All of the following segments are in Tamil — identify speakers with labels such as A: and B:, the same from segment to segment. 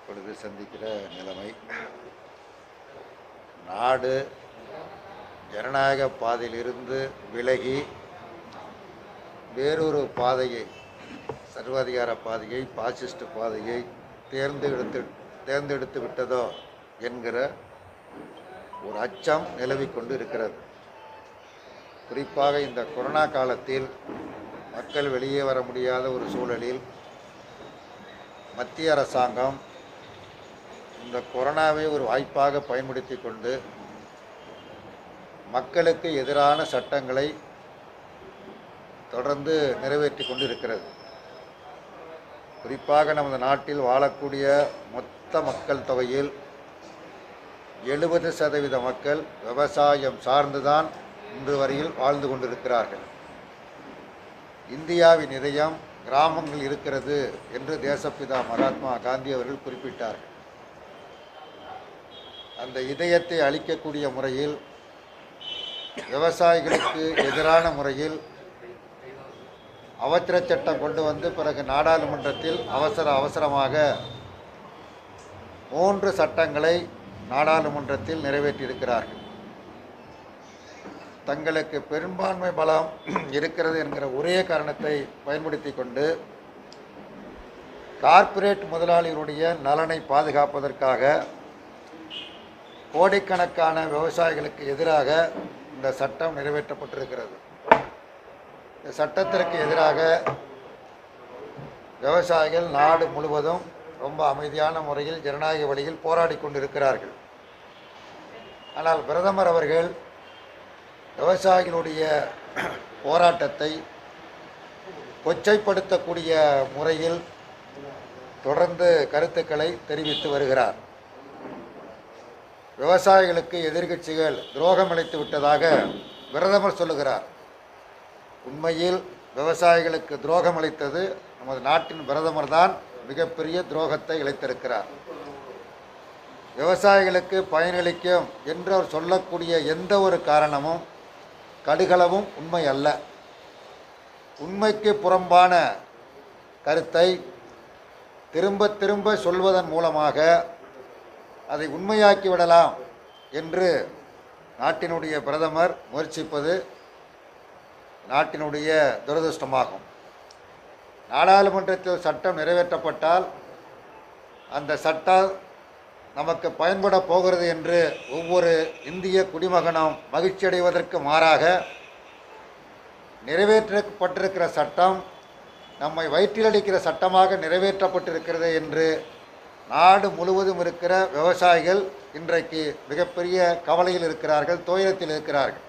A: இப்பொழுது சந்திக்கிற நிலைமை நாடு ஜனநாயக பாதையிலிருந்து விலகி வேறொரு பாதையை சர்வாதிகார பாதையை பாசிஸ்ட் பாதையை தேர்ந்தெடுத்து தேர்ந்தெடுத்து விட்டதோ என்கிற ஒரு அச்சம் நிலவிக் கொண்டு இருக்கிறது குறிப்பாக இந்த கொரோனா காலத்தில் மக்கள் வெளியே வர முடியாத ஒரு சூழலில் மத்திய அரசாங்கம் இந்த கொரோனாவை ஒரு வாய்ப்பாக பயன்படுத்தி கொண்டு மக்களுக்கு எதிரான சட்டங்களை தொடர்ந்து நிறைவேற்றி கொண்டு இருக்கிறது குறிப்பாக நமது நாட்டில் வாழக்கூடிய மொத்த மக்கள் தொகையில் எழுபது சதவீத மக்கள் விவசாயம் சார்ந்துதான் இன்று வரையில் வாழ்ந்து கொண்டிருக்கிறார்கள் இந்தியாவின் இதயம் கிராமங்கள் இருக்கிறது என்று தேசப்பிதா மகாத்மா காந்தி அவர்கள் குறிப்பிட்டார்கள் அந்த இதயத்தை அளிக்கக்கூடிய முறையில் விவசாயிகளுக்கு எதிரான முறையில் அவசர சட்டம் கொண்டு வந்து பிறகு நாடாளுமன்றத்தில் அவசர அவசரமாக மூன்று சட்டங்களை நாடாளுமன்றத்தில் நிறைவேற்றியிருக்கிறார்கள் தங்களுக்கு பெரும்பான்மை பலம் இருக்கிறது என்கிற ஒரே காரணத்தை பயன்படுத்தி கொண்டு கார்ப்பரேட் முதலாளிகளுடைய நலனை பாதுகாப்பதற்காக கோடிக்கணக்கான விவசாயிகளுக்கு எதிராக இந்த சட்டம் நிறைவேற்றப்பட்டிருக்கிறது இந்த சட்டத்திற்கு எதிராக விவசாயிகள் நாடு முழுவதும் ரொம்ப அமைதியான முறையில் ஜனநாயக வழியில் போராடி கொண்டிருக்கிறார்கள் ஆனால் பிரதமர் அவர்கள் விவசாயிகளுடைய போராட்டத்தை கொச்சைப்படுத்தக்கூடிய முறையில் தொடர்ந்து கருத்துக்களை தெரிவித்து வருகிறார் விவசாயிகளுக்கு எதிர்க்கட்சிகள் துரோகம் அளித்து விட்டதாக பிரதமர் சொல்லுகிறார் உண்மையில் விவசாயிகளுக்கு துரோகம் அளித்தது நமது நாட்டின் பிரதமர் தான் மிகப்பெரிய துரோகத்தை இழைத்திருக்கிறார் விவசாயிகளுக்கு பயனளிக்கும் என்று அவர் சொல்லக்கூடிய எந்த ஒரு காரணமும் கடுகளவும் உண்மை அல்ல உண்மைக்கு புறம்பான கருத்தை திரும்ப திரும்ப சொல்வதன் மூலமாக அதை உண்மையாக்கி விடலாம் என்று நாட்டினுடைய பிரதமர் முயற்சிப்பது நாட்டினுடைய துரதிருஷ்டமாகும் நாடாளுமன்றத்தில் சட்டம் நிறைவேற்றப்பட்டால் அந்த சட்டம் நமக்கு பயன்பட போகிறது என்று ஒவ்வொரு இந்திய குடிமகனும் மகிழ்ச்சி அடைவதற்கு மாறாக நிறைவேற்றப்பட்டிருக்கிற சட்டம் நம்மை வயிற்றிலடிக்கிற சட்டமாக நிறைவேற்றப்பட்டிருக்கிறது என்று நாடு முழுவதும் இருக்கிற விவசாயிகள் இன்றைக்கு மிகப்பெரிய கவலையில் இருக்கிறார்கள் துயரத்தில் இருக்கிறார்கள்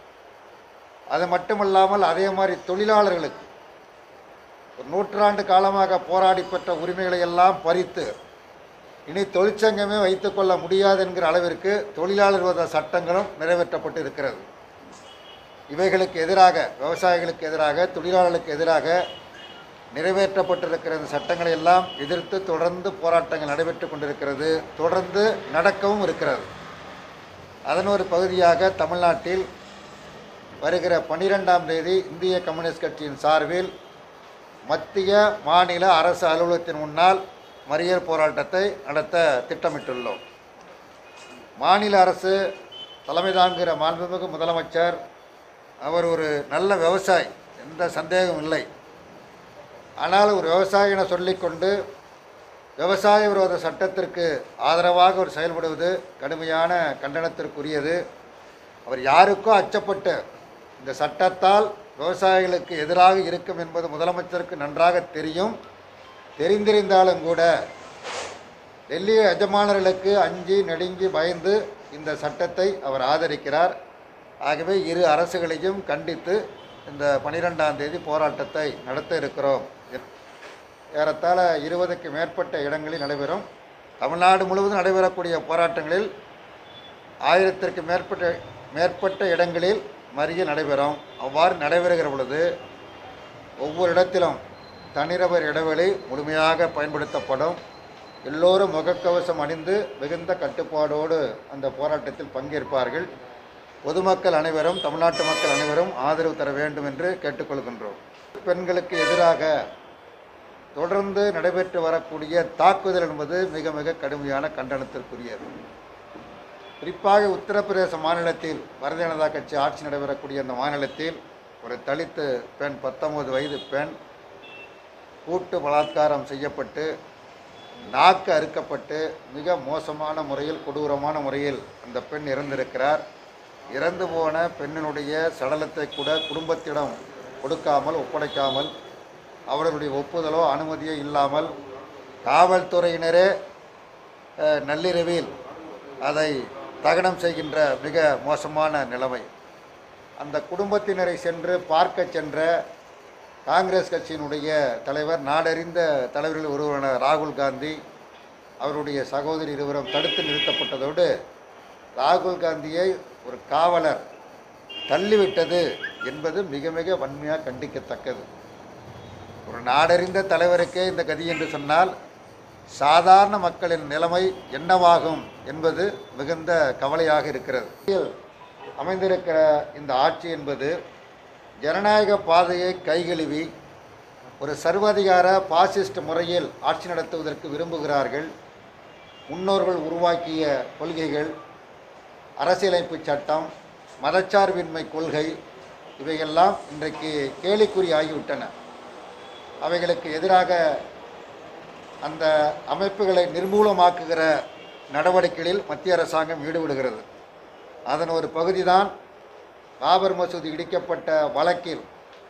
A: அது மட்டுமல்லாமல் அதே மாதிரி தொழிலாளர்களுக்கு ஒரு நூற்றாண்டு காலமாக போராடி பெற்ற உரிமைகளை எல்லாம் பறித்து இனி தொழிற்சங்கமே வைத்துக்கொள்ள முடியாது என்கிற அளவிற்கு தொழிலாளர் விரோத சட்டங்களும் நிறைவேற்றப்பட்டு இருக்கிறது இவைகளுக்கு எதிராக விவசாயிகளுக்கு எதிராக தொழிலாளர்களுக்கு எதிராக நிறைவேற்றப்பட்டிருக்கிற இந்த சட்டங்களை எல்லாம் எதிர்த்து தொடர்ந்து போராட்டங்கள் நடைபெற்று கொண்டிருக்கிறது தொடர்ந்து நடக்கவும் இருக்கிறது அதன் ஒரு பகுதியாக தமிழ்நாட்டில் வருகிற பன்னிரெண்டாம் தேதி இந்திய கம்யூனிஸ்ட் கட்சியின் சார்பில் மத்திய மாநில அரசு அலுவலகத்தின் முன்னால் மறியல் போராட்டத்தை நடத்த திட்டமிட்டுள்ளோம் மாநில அரசு தலைமை தாங்குகிற மாண்புமிகு முதலமைச்சர் அவர் ஒரு நல்ல விவசாயி எந்த சந்தேகமும் இல்லை ஆனால் ஒரு விவசாயி என சொல்லிக்கொண்டு விவசாய விரோத சட்டத்திற்கு ஆதரவாக அவர் செயல்படுவது கடுமையான கண்டனத்திற்குரியது அவர் யாருக்கோ அச்சப்பட்டு இந்த சட்டத்தால் விவசாயிகளுக்கு எதிராக இருக்கும் என்பது முதலமைச்சருக்கு நன்றாக தெரியும் தெரிந்திருந்தாலும் கூட டெல்லி எஜமானர்களுக்கு அஞ்சி நடுங்கி பயந்து இந்த சட்டத்தை அவர் ஆதரிக்கிறார் ஆகவே இரு அரசுகளையும் கண்டித்து இந்த பனிரெண்டாம் தேதி போராட்டத்தை நடத்த இருக்கிறோம் ஏறத்தாழ இருபதுக்கு மேற்பட்ட இடங்களில் நடைபெறும் தமிழ்நாடு முழுவதும் நடைபெறக்கூடிய போராட்டங்களில் ஆயிரத்திற்கு மேற்பட்ட மேற்பட்ட இடங்களில் மறியல் நடைபெறும் அவ்வாறு நடைபெறுகிற பொழுது ஒவ்வொரு இடத்திலும் தனிநபர் இடைவெளி முழுமையாக பயன்படுத்தப்படும் எல்லோரும் முகக்கவசம் அணிந்து மிகுந்த கட்டுப்பாடோடு அந்த போராட்டத்தில் பங்கேற்பார்கள் பொதுமக்கள் அனைவரும் தமிழ்நாட்டு மக்கள் அனைவரும் ஆதரவு தர வேண்டும் என்று கேட்டுக்கொள்கின்றோம் பெண்களுக்கு எதிராக தொடர்ந்து நடைபெற்று வரக்கூடிய தாக்குதல் என்பது மிக மிக கடுமையான கண்டனத்திற்குரியது குறிப்பாக உத்தரப்பிரதேச மாநிலத்தில் பாரதிய ஜனதா கட்சி ஆட்சி நடைபெறக்கூடிய அந்த மாநிலத்தில் ஒரு தலித்து பெண் பத்தொன்பது வயது பெண் கூட்டு பலாத்காரம் செய்யப்பட்டு நாக்கு அறுக்கப்பட்டு மிக மோசமான முறையில் கொடூரமான முறையில் அந்த பெண் இறந்திருக்கிறார் இறந்து போன பெண்ணினுடைய சடலத்தை கூட குடும்பத்திடம் கொடுக்காமல் ஒப்படைக்காமல் அவர்களுடைய ஒப்புதலோ அனுமதியோ இல்லாமல் காவல்துறையினரே அஹ், நள்ளிரவில் அதை தகனம் செய்கின்ற மிக மோசமான நிலைமை அந்த குடும்பத்தினரை சென்று பார்க்க சென்ற காங்கிரஸ் கட்சியினுடைய தலைவர் நாடறிந்த தலைவர்கள் ஒருவரான ராகுல் காந்தி அவருடைய சகோதரி இருவரும் தடுத்து நிறுத்தப்பட்டதோடு ராகுல் காந்தியை ஒரு காவலர் தள்ளிவிட்டது என்பது மிக மிக வன்மையாக கண்டிக்கத்தக்கது ஒரு நாடறிந்த தலைவருக்கே இந்த கதி என்று சொன்னால் சாதாரண மக்களின் நிலைமை என்னவாகும் என்பது மிகுந்த கவலையாக இருக்கிறது அமைந்திருக்கிற இந்த ஆட்சி என்பது ஜனநாயக பாதையை கைகழுவி ஒரு சர்வாதிகார பாசிஸ்ட் முறையில் ஆட்சி நடத்துவதற்கு விரும்புகிறார்கள் முன்னோர்கள் உருவாக்கிய கொள்கைகள் அரசியலமைப்பு சட்டம் மதச்சார்பின்மை கொள்கை இவையெல்லாம் இன்றைக்கு கேலிக்குறி ஆகிவிட்டன அவைகளுக்கு எதிராக அந்த அமைப்புகளை நிர்மூலமாக்குகிற நடவடிக்கைகளில் மத்திய அரசாங்கம் ஈடுபடுகிறது அதன் ஒரு பகுதிதான் பாபர் மசூதி இடிக்கப்பட்ட வழக்கில்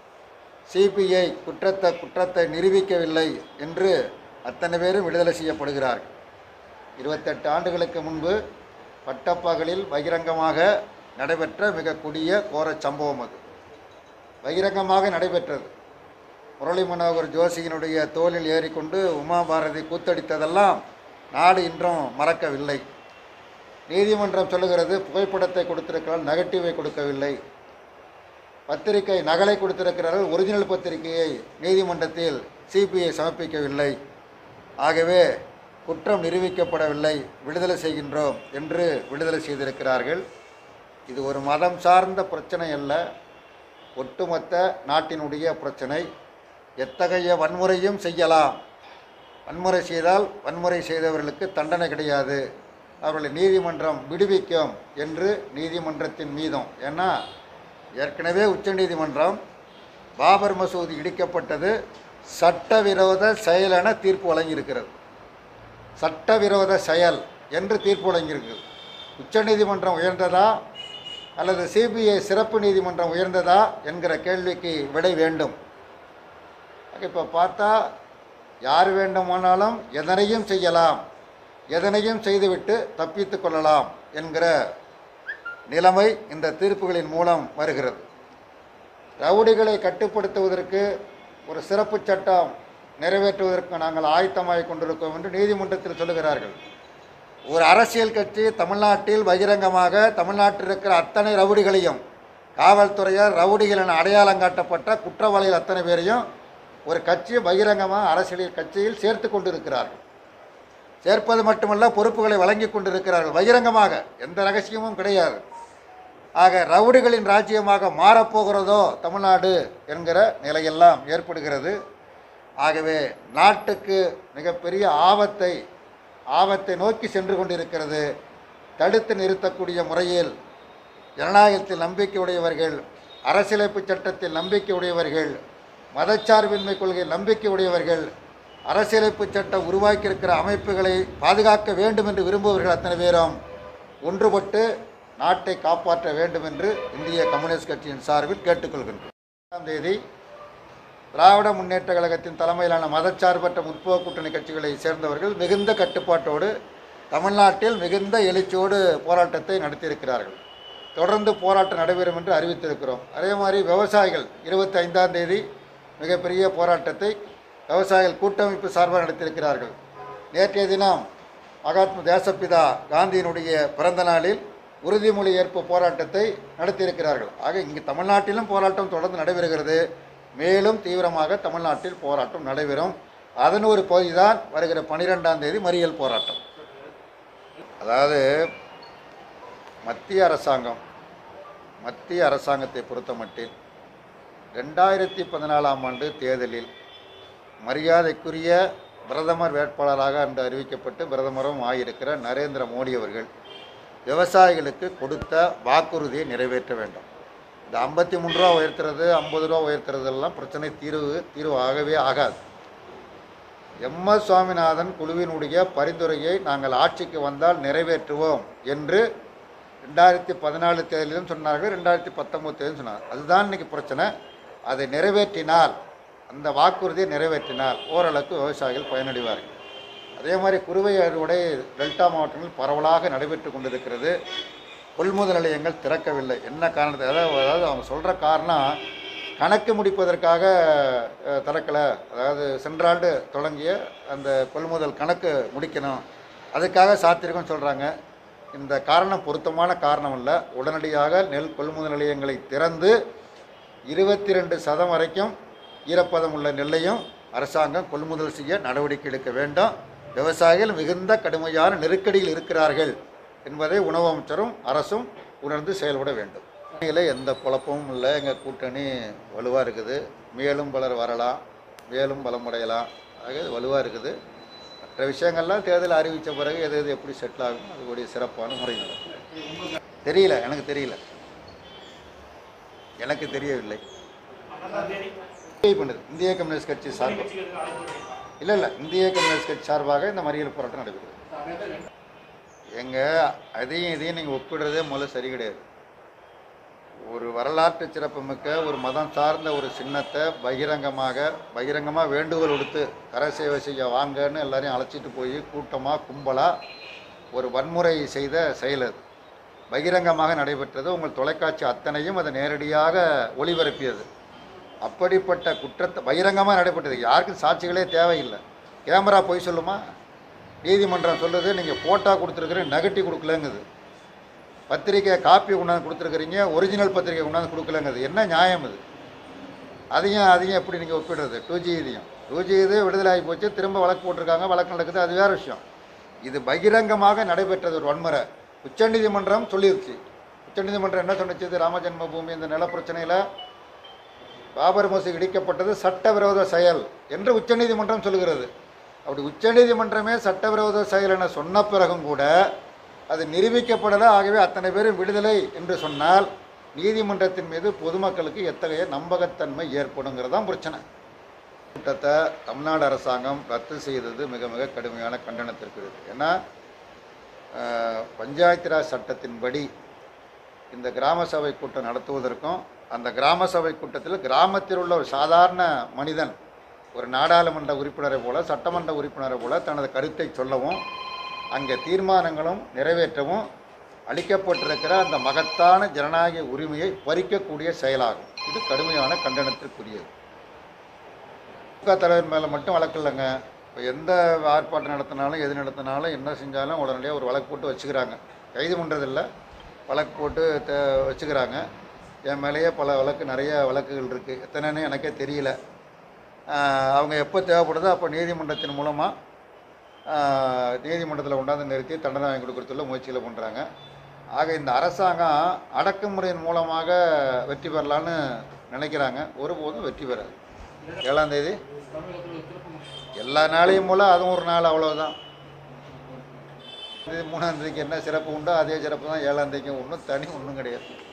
A: சிபிஐ குற்றத்தை குற்றத்தை நிரூபிக்கவில்லை என்று அத்தனை பேரும் விடுதலை செய்யப்படுகிறார்கள் இருபத்தெட்டு ஆண்டுகளுக்கு முன்பு பட்டப்பகலில் பகிரங்கமாக நடைபெற்ற மிக கொடிய கோரச் சம்பவம் அது பகிரங்கமாக நடைபெற்றது முரளி மனோகர் ஜோஷியினுடைய தோளில் ஏறிக்கொண்டு உமா பாரதி கூத்தடித்ததெல்லாம் நாடு இன்றும் மறக்கவில்லை நீதிமன்றம் சொல்லுகிறது புகைப்படத்தை கொடுத்திருக்கிறார் நெகட்டிவை கொடுக்கவில்லை பத்திரிகை நகலை கொடுத்திருக்கிறார்கள் ஒரிஜினல் பத்திரிகையை நீதிமன்றத்தில் சிபிஐ சமர்ப்பிக்கவில்லை ஆகவே குற்றம் நிரூபிக்கப்படவில்லை விடுதலை செய்கின்றோம் என்று விடுதலை செய்திருக்கிறார்கள் இது ஒரு மதம் சார்ந்த பிரச்சனை அல்ல ஒட்டுமொத்த நாட்டினுடைய பிரச்சனை எத்தகைய வன்முறையும் செய்யலாம் வன்முறை செய்தால் வன்முறை செய்தவர்களுக்கு தண்டனை கிடையாது அவர்களை நீதிமன்றம் விடுவிக்கும் என்று நீதிமன்றத்தின் மீதும் ஏன்னா ஏற்கனவே உச்சநீதிமன்றம் பாபர் மசூதி இடிக்கப்பட்டது சட்டவிரோத செயல் என தீர்ப்பு வழங்கியிருக்கிறது சட்டவிரோத செயல் என்று தீர்ப்பு வழங்கியிருக்கிறது உச்சநீதிமன்றம் உயர்ந்ததா அல்லது சிபிஐ சிறப்பு நீதிமன்றம் உயர்ந்ததா என்கிற கேள்விக்கு விடை வேண்டும் இப்போ பார்த்தா யார் வேண்டுமானாலும் எதனையும் செய்யலாம் எதனையும் செய்துவிட்டு தப்பித்து கொள்ளலாம் என்கிற நிலைமை இந்த தீர்ப்புகளின் மூலம் வருகிறது ரவுடிகளை கட்டுப்படுத்துவதற்கு ஒரு சிறப்பு சட்டம் நிறைவேற்றுவதற்கு நாங்கள் ஆயத்தமாகிக் கொண்டிருக்கோம் என்று நீதிமன்றத்தில் சொல்லுகிறார்கள் ஒரு அரசியல் கட்சி தமிழ்நாட்டில் பகிரங்கமாக தமிழ்நாட்டில் இருக்கிற அத்தனை ரவுடிகளையும் காவல்துறையார் ரவுடிகள் என அடையாளம் காட்டப்பட்ட குற்றவாளிகள் அத்தனை பேரையும் ஒரு கட்சி பகிரங்கமாக அரசியல் கட்சியில் சேர்த்து கொண்டிருக்கிறார்கள் சேர்ப்பது மட்டுமல்ல பொறுப்புகளை வழங்கி கொண்டிருக்கிறார்கள் பகிரங்கமாக எந்த ரகசியமும் கிடையாது ஆக ரவுடிகளின் ராஜ்யமாக மாறப்போகிறதோ தமிழ்நாடு என்கிற நிலையெல்லாம் ஏற்படுகிறது ஆகவே நாட்டுக்கு மிகப்பெரிய ஆபத்தை ஆபத்தை நோக்கி சென்று கொண்டிருக்கிறது தடுத்து நிறுத்தக்கூடிய முறையில் ஜனநாயகத்தில் நம்பிக்கை உடையவர்கள் அரசியலமைப்பு சட்டத்தில் நம்பிக்கை உடையவர்கள் மதச்சார்பின்மை கொள்கையில் நம்பிக்கை உடையவர்கள் அரசியலமைப்பு சட்டம் உருவாக்கியிருக்கிற அமைப்புகளை பாதுகாக்க வேண்டும் என்று விரும்புபவர்கள் அத்தனை பேரும் ஒன்றுபட்டு நாட்டை காப்பாற்ற வேண்டும் என்று இந்திய கம்யூனிஸ்ட் கட்சியின் சார்பில் கேட்டுக்கொள்கின்றோம் ஆறாம் தேதி திராவிட முன்னேற்ற கழகத்தின் தலைமையிலான மதச்சார்பற்ற முற்போக்கு கூட்டணி கட்சிகளை சேர்ந்தவர்கள் மிகுந்த கட்டுப்பாட்டோடு தமிழ்நாட்டில் மிகுந்த எழுச்சியோடு போராட்டத்தை நடத்தியிருக்கிறார்கள் தொடர்ந்து போராட்டம் நடைபெறும் என்று அறிவித்திருக்கிறோம் அதே மாதிரி விவசாயிகள் இருபத்தி ஐந்தாம் தேதி மிகப்பெரிய போராட்டத்தை விவசாயிகள் கூட்டமைப்பு சார்பாக நடத்தியிருக்கிறார்கள் நேற்றைய தினம் மகாத்மா தேசப்பிதா காந்தியினுடைய பிறந்த நாளில் உறுதிமொழி ஏற்பு போராட்டத்தை நடத்தியிருக்கிறார்கள் ஆக இங்கு தமிழ்நாட்டிலும் போராட்டம் தொடர்ந்து நடைபெறுகிறது மேலும் தீவிரமாக தமிழ்நாட்டில் போராட்டம் நடைபெறும் அதன் ஒரு பகுதிதான் வருகிற பன்னிரெண்டாம் தேதி மறியல் போராட்டம் அதாவது மத்திய அரசாங்கம் மத்திய அரசாங்கத்தை பொறுத்தமட்டில் ரெண்டாயிரத்தி பதினாலாம் ஆண்டு தேர்தலில் மரியாதைக்குரிய பிரதமர் வேட்பாளராக அன்று அறிவிக்கப்பட்டு பிரதமரும் ஆகியிருக்கிற நரேந்திர மோடி அவர்கள் விவசாயிகளுக்கு கொடுத்த வாக்குறுதியை நிறைவேற்ற வேண்டும் இந்த ஐம்பத்தி மூணு ரூபா உயர்த்துறது ஐம்பது ரூபா உயர்த்துறதெல்லாம் பிரச்சனை தீர்வு தீர்வு ஆகவே ஆகாது எம் எஸ் சுவாமிநாதன் குழுவினுடைய பரிந்துரையை நாங்கள் ஆட்சிக்கு வந்தால் நிறைவேற்றுவோம் என்று ரெண்டாயிரத்தி பதினாலு தேர்தலிலும் சொன்னார்கள் ரெண்டாயிரத்தி பத்தொம்போது தேர்தலும் சொன்னார் அதுதான் இன்னைக்கு பிரச்சனை அதை நிறைவேற்றினால் அந்த வாக்குறுதியை நிறைவேற்றினால் ஓரளவுக்கு விவசாயிகள் பயனடைவார்கள் அதே மாதிரி குறுவை அறுவடை டெல்டா மாவட்டங்களில் பரவலாக நடைபெற்று கொண்டிருக்கிறது கொள்முதல் நிலையங்கள் திறக்கவில்லை என்ன காரணத்தை அதாவது அதாவது அவங்க சொல்கிற காரணம் கணக்கு முடிப்பதற்காக அஹ், திறக்கலை அதாவது சென்ற ஆண்டு தொடங்கிய அந்த கொள்முதல் கணக்கு முடிக்கணும் அதுக்காக சாத்திருக்கோம்னு சொல்கிறாங்க இந்த காரணம் பொருத்தமான காரணம் அல்ல உடனடியாக நெல் கொள்முதல் நிலையங்களை திறந்து இருபத்தி ரெண்டு சதம் வரைக்கும் ஈரப்பதம் உள்ள நெல்லையும் அரசாங்கம் கொள்முதல் செய்ய நடவடிக்கை எடுக்க வேண்டும் விவசாயிகள் மிகுந்த கடுமையான நெருக்கடியில் இருக்கிறார்கள் என்பதை உணவு அமைச்சரும் அரசும் உணர்ந்து செயல்பட வேண்டும் இதில் எந்த குழப்பமும் இல்லை எங்கள் கூட்டணி வலுவாக இருக்குது மேலும் பலர் வரலாம் மேலும் பலமடையலாம் ஆக இது வலுவாக இருக்குது மற்ற விஷயங்கள்லாம் தேர்தல் அறிவித்த பிறகு எது எது எப்படி செட்டில் ஆகும் அதுக்கூடிய சிறப்பான முறை நடக்கும் தெரியல எனக்கு தெரியல எனக்கு தெரியவில்லை பண்ணுது இந்திய கம்யூனிஸ்ட் கட்சி சார்பாக இல்லை இல்லை இந்திய கம்யூனிஸ்ட் கட்சி சார்பாக இந்த மறியல் போராட்டம் நடைபெறுது எங்க அதையும் இதையும் நீங்கள் ஒப்பிடுறதே முதல்ல சரி கிடையாது ஒரு வரலாற்று சிறப்புமிக்க ஒரு மதம் சார்ந்த ஒரு சின்னத்தை பகிரங்கமாக பகிரங்கமாக வேண்டுகோள் கொடுத்து கரை சேவை செய்ய வாங்கன்னு எல்லாரையும் அழைச்சிட்டு போய் கூட்டமாக கும்பலாக ஒரு வன்முறை செய்த செயல் அது பகிரங்கமாக நடைபெற்றது உங்கள் தொலைக்காட்சி அத்தனையும் அதை நேரடியாக ஒளிபரப்பியது அப்படிப்பட்ட குற்றத்தை பகிரங்கமாக நடைபெற்றது யாருக்கும் சாட்சிகளே தேவையில்லை கேமரா பொய் சொல்லுமா நீதிமன்றம் சொல்லுது நீங்கள் ஃபோட்டோ கொடுத்துருக்குறேன் நெகட்டிவ் கொடுக்கலங்குது பத்திரிக்கை காப்பி கொண்டாந்து கொடுத்துருக்குறீங்க ஒரிஜினல் பத்திரிக்கை கொண்டாந்து கொடுக்கலங்குது என்ன நியாயம் இது அதையும் அதையும் எப்படி நீங்கள் ஒப்பிடுறது டூ ஜி இதையும் டூ ஜி இது விடுதலை ஆகி போச்சு திரும்ப வழக்கு போட்டிருக்காங்க வழக்கு நடக்குது அது வேறு விஷயம் இது பகிரங்கமாக நடைபெற்றது ஒரு வன்முறை உச்சநீதிமன்றம் சொல்லிருச்சு உச்சநீதிமன்றம் என்ன சொன்னுச்சு இது ராம ஜென்ம பூமி இந்த நில பிரச்சனையில் பாபர் மசூதி இடிக்கப்பட்டது சட்டவிரோத செயல் என்று உச்சநீதிமன்றம் சொல்லுகிறது அப்படி உச்சநீதிமன்றமே சட்டவிரோத செயல் என சொன்ன பிறகும் கூட அது நிரூபிக்கப்படலை ஆகவே அத்தனை பேரும் விடுதலை என்று சொன்னால் நீதிமன்றத்தின் மீது பொதுமக்களுக்கு எத்தகைய நம்பகத்தன்மை ஏற்படுங்கிறது தான் பிரச்சனை கூட்டத்தை தமிழ்நாடு அரசாங்கம் ரத்து செய்தது மிக மிக கடுமையான கண்டனத்திற்குரியது ஏன்னா அஹ், பஞ்சாயத்து ராஜ் சட்டத்தின்படி இந்த கிராம சபை கூட்டம் நடத்துவதற்கும் அந்த கிராம சபை கூட்டத்தில் கிராமத்தில் உள்ள ஒரு சாதாரண மனிதன் ஒரு நாடாளுமன்ற உறுப்பினரை போல சட்டமன்ற உறுப்பினரை போல தனது கருத்தை சொல்லவும் அங்கே தீர்மானங்களும் நிறைவேற்றவும் அளிக்கப்பட்டிருக்கிற அந்த மகத்தான ஜனநாயக உரிமையை பறிக்கக்கூடிய செயலாகும் இது கடுமையான கண்டனத்திற்குரியது திமுக தலைவர் மேலே மட்டும் வழக்கு இல்லைங்க இப்போ எந்த ஆர்ப்பாட்டம் நடத்தினாலும் எது நடத்தினாலும் என்ன செஞ்சாலும் உடனடியாக ஒரு வழக்கு போட்டு வச்சுக்கிறாங்க கைது பண்ணுறதில்ல வழக்கு போட்டு த வச்சுக்கிறாங்க என் மேலேயே பல வழக்கு நிறைய வழக்குகள் இருக்குது எத்தனைன்னு எனக்கே தெரியல ஆஹ் அவங்க எப்போ தேவைப்படுதோ அப்போ நீதிமன்றத்தின் மூலமாக நீதிமன்றத்தில் கொண்டாந்து நிறுத்தி தண்டனை வாங்கி கொடுக்கறதுல முயற்சிகளை பண்ணுறாங்க ஆக இந்த அரசாங்கம் அடக்குமுறையின் மூலமாக வெற்றி பெறலான்னு நினைக்கிறாங்க ஒருபோதும் வெற்றி பெறாது ஏழாம் தேதி எல்லா நாளையும் போல அதுவும் ஒரு நாள் அவ்வளவுதான் இது மூணாம் தேதிக்கு என்ன சிறப்பு உண்டோ அதே சிறப்பு தான் ஏழாம் தேதிக்கும் ஒன்றும் தனி ஒன்றும் கிடையாது